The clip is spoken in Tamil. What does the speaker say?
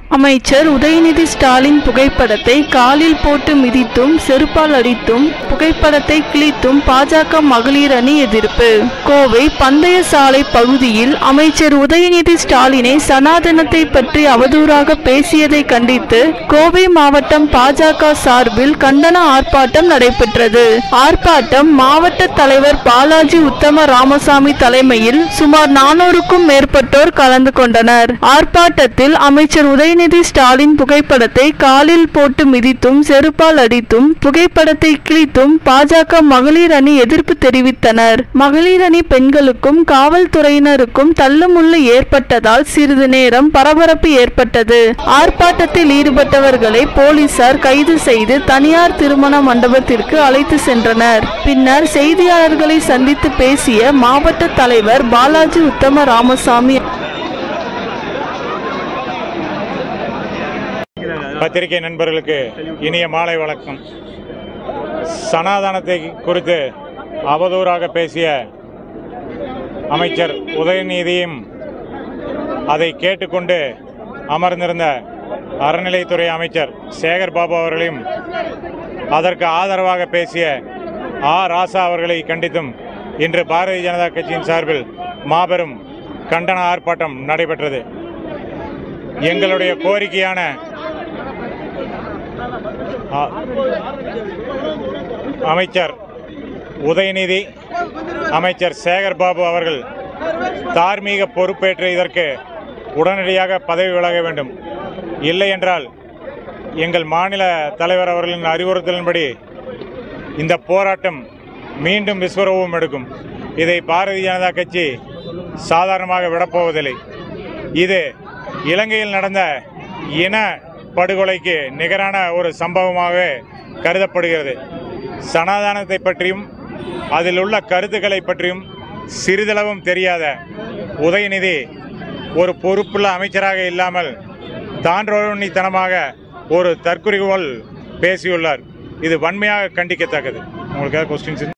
அமைச்சர் உதயநிதி ஸ்டாலின் புகைப்படத்தை காலில் போட்டு மிதித்தும் செருப்பால் அடித்தும் புகைப்படத்தை கிழித்தும் பாஜக மகளிர் அணி எதிர்ப்பு கோவை பந்தய சாலை பகுதியில் அமைச்சர் உதயநிதி ஸ்டாலினை சனாதனத்தை பற்றி அவதூறாக பேசியதை கண்டித்து கோவை மாவட்டம் பாஜக சார்பில் கண்டன ஆர்ப்பாட்டம் நடைபெற்றது ஆர்ப்பாட்டம் மாவட்ட தலைவர் பாலாஜி உத்தம ராமசாமி தலைமையில் சுமார் நானூறுக்கும் மேற்பட்டோர் கலந்து கொண்டனர் ஆர்ப்பாட்டத்தில் அமைச்சர் உதயநிதி ஸ்டாலின் புகைப்படத்தை காலில் போட்டு மிதித்தும் செருப்பால் அடித்தும் புகைப்படத்தை கிழித்தும் பாஜக மகளிர் அணி எதிர்ப்பு தெரிவித்தனர் மகளிர் அணி பெண்களுக்கும் காவல்துறையினருக்கும் தள்ளுமுள்ளு ஏற்பட்டதால் சிறிது நேரம் பரபரப்பு ஏற்பட்டது ஆர்ப்பாட்டத்தில் ஈடுபட்டவர்களை போலீசார் கைது செய்து தனியார் திருமண மண்டபத்திற்கு அழைத்து சென்றனர் பின்னர் செய்தியாளர்களை சந்தித்து பேசிய மாவட்ட தலைவர் பாலாஜி உத்தம ராமசாமி பத்திரிகை நண்பர்களுக்கு இனிய மாலை வணக்கம் சனாதனத்தை குறித்து அவதூறாக பேசிய அமைச்சர் உதயநிதியும் அதை கேட்டுக்கொண்டு அமர்ந்திருந்த அறநிலைத்துறை அமைச்சர் சேகர் பாபு அவர்களையும் அதற்கு ஆதரவாக பேசிய ஆ ராசா அவர்களை கண்டித்தும் இன்று பாரதிய ஜனதா கட்சியின் சார்பில் மாபெரும் கண்டன ஆர்ப்பாட்டம் நடைபெற்றது எங்களுடைய கோரிக்கையான அ- அமைச்சர் உதயநிதி அமைச்சர் சேகர் பாபு அவர்கள் தார்மீக பொறுப்பேற்று இதற்கு உடனடியாக பதவி விலக வேண்டும் இல்லை என்றால் எங்கள் மாநில தலைவர் அவர்களின் அறிவுறுத்தலின்படி இந்த போராட்டம் மீண்டும் விஸ்வரூபம் எடுக்கும் இதை பாரதிய ஜனதா கட்சி சாதாரணமாக விடப்போவதில்லை இது இலங்கையில் நடந்த இன படுகொலைக்கு நிகரான ஒரு சம்பவமாகவே கருதப்படுகிறது சனாதானத்தை பற்றியும் அதில் உள்ள கருத்துக்களை பற்றியும் சிறிதளவும் தெரியாத உதயநிதி ஒரு பொறுப்புள்ள அமைச்சராக இல்லாமல் தாண்டோனித்தனமாக ஒரு தற்குறிகோள் பேசியுள்ளார் இது வன்மையாக கண்டிக்கத்தக்கது உங்களுக்கு ஏதாவது கொஸ்டின்ஸ்